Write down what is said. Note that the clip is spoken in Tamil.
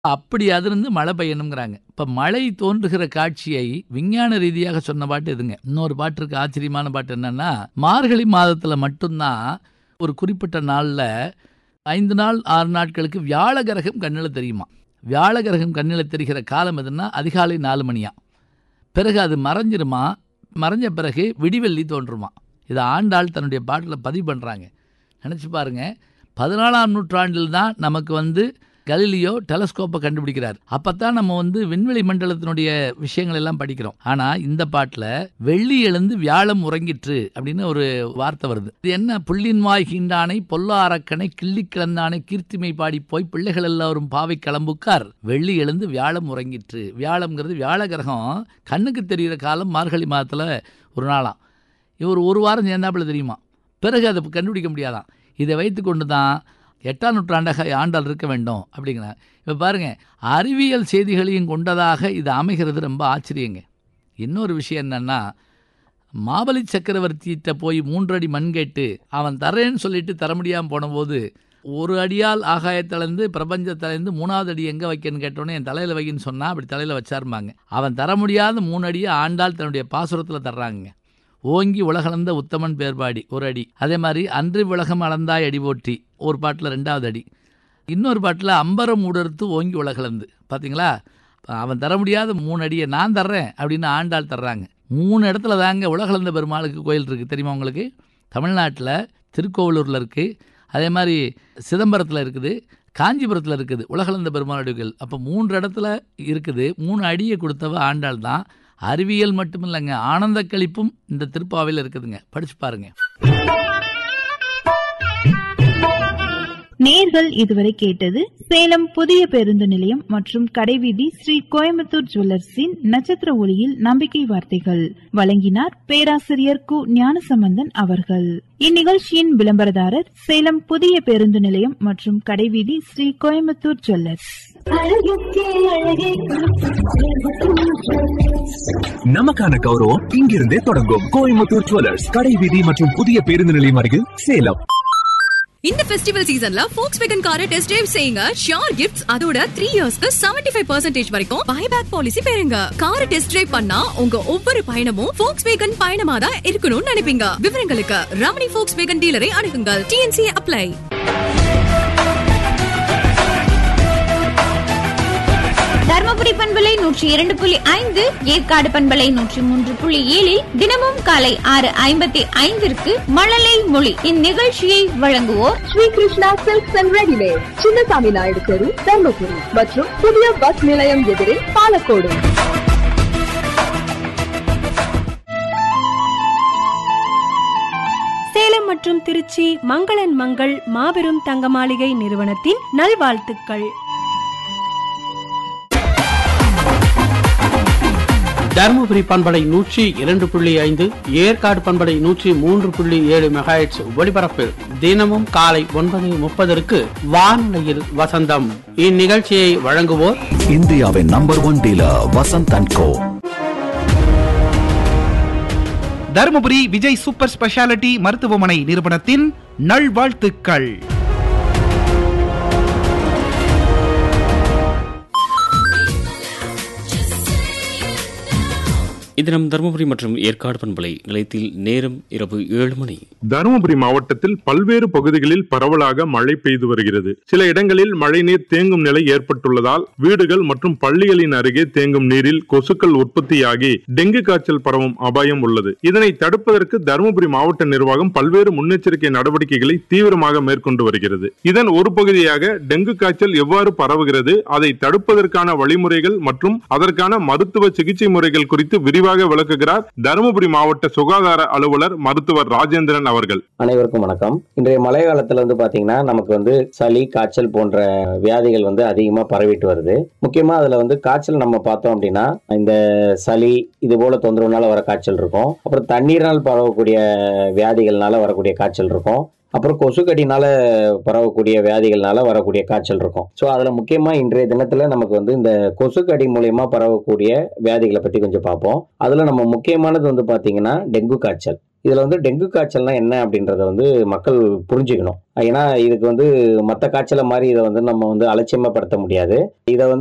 அப்படி அதிலிருந்து மழை பெய்யணுங்கிறாங்க இப்போ மழை தோன்றுகிற காட்சியை விஞ்ஞான ரீதியாக சொன்ன பாட்டு எதுங்க இன்னொரு பாட்டு இருக்கு ஆச்சரியமான பாட்டு என்னன்னா மார்கழி மாதத்தில் மட்டும்தான் ஒரு குறிப்பிட்ட நாளில் ஐந்து நாள் ஆறு நாட்களுக்கு வியாழ கிரகம் கண்ணில் தெரியுமா வியாழ கிரகம் கண்ணில் தெரிகிற காலம் எதுன்னா அதிகாலை நாலு மணியா பிறகு அது மறைஞ்சிருமா மறைஞ்ச பிறகு விடிவெள்ளி தோன்றுமா இதை ஆண்டாள் தன்னுடைய பாட்டில் பதிவு பண்ணுறாங்க நினச்சி பாருங்க பதினாலாம் நூற்றாண்டில் தான் நமக்கு வந்து கலிலியோ டெலஸ்கோப்பை கண்டுபிடிக்கிறார் அப்பதான் நம்ம வந்து விண்வெளி மண்டலத்தினுடைய விஷயங்கள் எல்லாம் படிக்கிறோம் ஆனா இந்த பாட்டுல வெள்ளி எழுந்து வியாழம் உறங்கிற்று அப்படின்னு ஒரு வார்த்தை வருது இது என்ன புள்ளின் வாய் கீண்டானை பொல்லா அரக்கனை கிள்ளி கிளந்தானை கீர்த்திமை பாடி போய் பிள்ளைகள் எல்லாரும் பாவை கிளம்புக்கார் வெள்ளி எழுந்து வியாழம் உறங்கிற்று வியாழம்ங்கிறது வியாழ கிரகம் கண்ணுக்கு தெரிகிற காலம் மார்கழி மாதத்துல ஒரு நாளாம் இவர் ஒரு வாரம் சேர்ந்தாப்புல தெரியுமா பிறகு அதை கண்டுபிடிக்க முடியாதாம் இதை வைத்து கொண்டு தான் எட்டாம் நூற்றாண்டாக ஆண்டாள் இருக்க வேண்டும் அப்படிங்கிறார் இப்போ பாருங்கள் அறிவியல் செய்திகளையும் கொண்டதாக இது அமைகிறது ரொம்ப ஆச்சரியங்க இன்னொரு விஷயம் என்னென்னா மாபலி சக்கரவர்த்திகிட்ட போய் மூன்றடி மண் கேட்டு அவன் தரேன்னு சொல்லிட்டு தர முடியாமல் போனபோது ஒரு அடியால் ஆகாயத்திலேருந்து பிரபஞ்சத்திலேருந்து மூணாவது அடி எங்கே வைக்கன்னு கேட்டோன்னே என் தலையில் வைக்கின்னு சொன்னால் அப்படி தலையில் வச்சாருமாங்க அவன் தர முடியாத மூணு அடியை ஆண்டாள் தன்னுடைய பாசுரத்தில் தர்றாங்க ஓங்கி உலகளந்த உத்தமன் பேர்பாடி ஒரு அடி அதே மாதிரி அன்று உலகம் அளந்தாய் அடி போற்றி ஒரு பாட்டில் ரெண்டாவது அடி இன்னொரு பாட்டில் அம்பரம் உடர்த்து ஓங்கி உலகளந்து பார்த்தீங்களா அவன் தர முடியாத மூணு அடியை நான் தர்றேன் அப்படின்னு ஆண்டாள் தர்றாங்க மூணு இடத்துல தாங்க உலகளந்த பெருமாளுக்கு கோயில் இருக்குது தெரியுமா உங்களுக்கு தமிழ்நாட்டில் திருக்கோவிலூரில் இருக்குது அதே மாதிரி சிதம்பரத்தில் இருக்குது காஞ்சிபுரத்தில் இருக்குது உலகளந்த பெருமாளுடைய கோயில் அப்போ மூன்று இடத்துல இருக்குது மூணு அடியை கொடுத்தவ ஆண்டாள் தான் அறிவியல் மட்டும் இல்லைங்க ஆனந்த கழிப்பும் இந்த திருப்பாவையில் இருக்குதுங்க படிச்சு பாருங்க நேர்கள் இதுவரை கேட்டது சேலம் புதிய பேருந்து நிலையம் மற்றும் கடைவீதி ஸ்ரீ கோயம்புத்தூர் ஜுவல்லர்ஸின் நட்சத்திர ஒளியில் நம்பிக்கை வார்த்தைகள் வழங்கினார் பேராசிரியர் கு ஞானசம்பந்தன் அவர்கள் இந்நிகழ்ச்சியின் விளம்பரதாரர் சேலம் புதிய பேருந்து நிலையம் மற்றும் கடைவீதி ஸ்ரீ கோயம்புத்தூர் ஜுவல்லர்ஸ் நமக்கான கௌரவம் இங்கிருந்தே தொடங்கும் கோயம்புத்தூர் ஜுவல்லர்ஸ் கடை வீதி மற்றும் புதிய பேருந்து நிலையம் அருகில் சேலம் இந்த ஃபெஸ்டிவல் சீசன்ல ஃபோக்ஸ் வேகன் காரை டெஸ்ட் டிரைவ் செய்யுங்க ஷியோர் கிஃப்ட்ஸ் அதோட த்ரீ இயர்ஸ்க்கு செவன்டி ஃபைவ் பர்சன்டேஜ் வரைக்கும் பைபேக் பாலிசி பெறுங்க காரை டெஸ்ட் டிரைவ் பண்ணா உங்க ஒவ்வொரு பயணமும் ஃபோக்ஸ் வேகன் பயணமா தான் இருக்கணும்னு நினைப்பீங்க விவரங்களுக்கு ரமணி ஃபோக்ஸ் வேகன் டீலரை அணுகுங்கள் டிஎன்சி அப்ளை தர்மபுரி பண்பலை நூற்றி இரண்டு புள்ளி ஐந்து ஏற்காடு பண்பலை நூற்றி மூன்று புள்ளி ஏழில் தினமும் காலை ஆறு ஐம்பத்தி ஐந்திற்கு மழலை மொழி இந்நிகழ்ச்சியை வழங்குவோர் Sri Krishna silks and readymade Chinnasamy Naidu தெரு தர்மபுரி மற்றும் புதிய பஸ் நிலையம் எதிரே பாலக்கோடு சேலம் மற்றும் திருச்சி மங்களன் மங்கள் மாபெரும் தங்க மாளிகை நிறுவனத்தின் நல்வாழ்த்துக்கள் தருமபுரி பண்பலை நூற்றி இரண்டு புள்ளி ஐந்து ஏற்காடு பண்பலை நூற்றி மூன்று புள்ளி ஏழு மெகாஹெட்ஸ் ஒளிபரப்பில் தினமும் காலை ஒன்பது முப்பதற்கு வானொலியில் வசந்தம் இந்நிகழ்ச்சியை வழங்குவோர் இந்தியாவின் number one dealer Vasanth and co Dharmapuri Vijay super speciality மருத்துவமனை நிறுவனத்தின் நல்வாழ்த்துக்கள் இது நம் தருமபுரி மற்றும் ஏற்காடு பண்பலை நிலையத்தில் நேரம் இரவு ஏழு மணி தருமபுரி மாவட்டத்தில் பல்வேறு பகுதிகளில் பரவலாக மழை பெய்து வருகிறது சில இடங்களில் மழைநீர் தேங்கும் நிலை ஏற்பட்டுள்ளதால் வீடுகள் மற்றும் பள்ளிகளின் அருகே தேங்கும் நீரில் கொசுக்கள் உற்பத்தியாகி டெங்கு காய்ச்சல் பரவும் அபாயம் உள்ளது இதனை தடுப்பதற்கு தருமபுரி மாவட்ட நிர்வாகம் பல்வேறு முன்னெச்சரிக்கை நடவடிக்கைகளை தீவிரமாக மேற்கொண்டு வருகிறது இதன் ஒரு பகுதியாக டெங்கு காய்ச்சல் எவ்வாறு பரவுகிறது அதை தடுப்பதற்கான வழிமுறைகள் மற்றும் அதற்கான மருத்துவ சிகிச்சை முறைகள் குறித்து விரிவாக விளக்குகிறார் தருமபுரி மாவட்ட சுகாதார அலுவலர் மருத்துவர் ராஜேந்திரன் அவர்கள் அனைவருக்கும் வணக்கம் இன்றைய மழை காலத்துல வந்து பாத்தீங்கன்னா நமக்கு வந்து சளி காய்ச்சல் போன்ற வியாதிகள் வந்து அதிகமா பரவிட்டு வருது முக்கியமா அதுல வந்து காய்ச்சல் நம்ம பார்த்தோம் அப்படின்னா இந்த சளி இது போல தொந்தரவுனால வர காய்ச்சல் இருக்கும் அப்புறம் தண்ணீரால் பரவக்கூடிய வியாதிகள்னால வரக்கூடிய காய்ச்சல் இருக்கும் அப்புறம் கொசுக்கடினால பரவக்கூடிய வியாதிகள்னால வரக்கூடிய காய்ச்சல் இருக்கும் ஸோ அதில் முக்கியமாக இன்றைய தினத்தில் நமக்கு வந்து இந்த கொசுக்கடி மூலயமா பரவக்கூடிய வியாதிகளை பற்றி கொஞ்சம் பார்ப்போம் அதில் நம்ம முக்கியமானது வந்து பார்த்தீங்கன்னா டெங்கு காய்ச்சல் இதுல வந்து டெங்கு காய்ச்சல்னா என்ன அப்படின்றத வந்து மக்கள் புரிஞ்சுக்கணும் ஏன்னா இதுக்கு வந்து மற்ற காய்ச்சலை மாதிரி இதை வந்து நம்ம வந்து அலட்சியமா படுத்த முடியாது இதை வந்து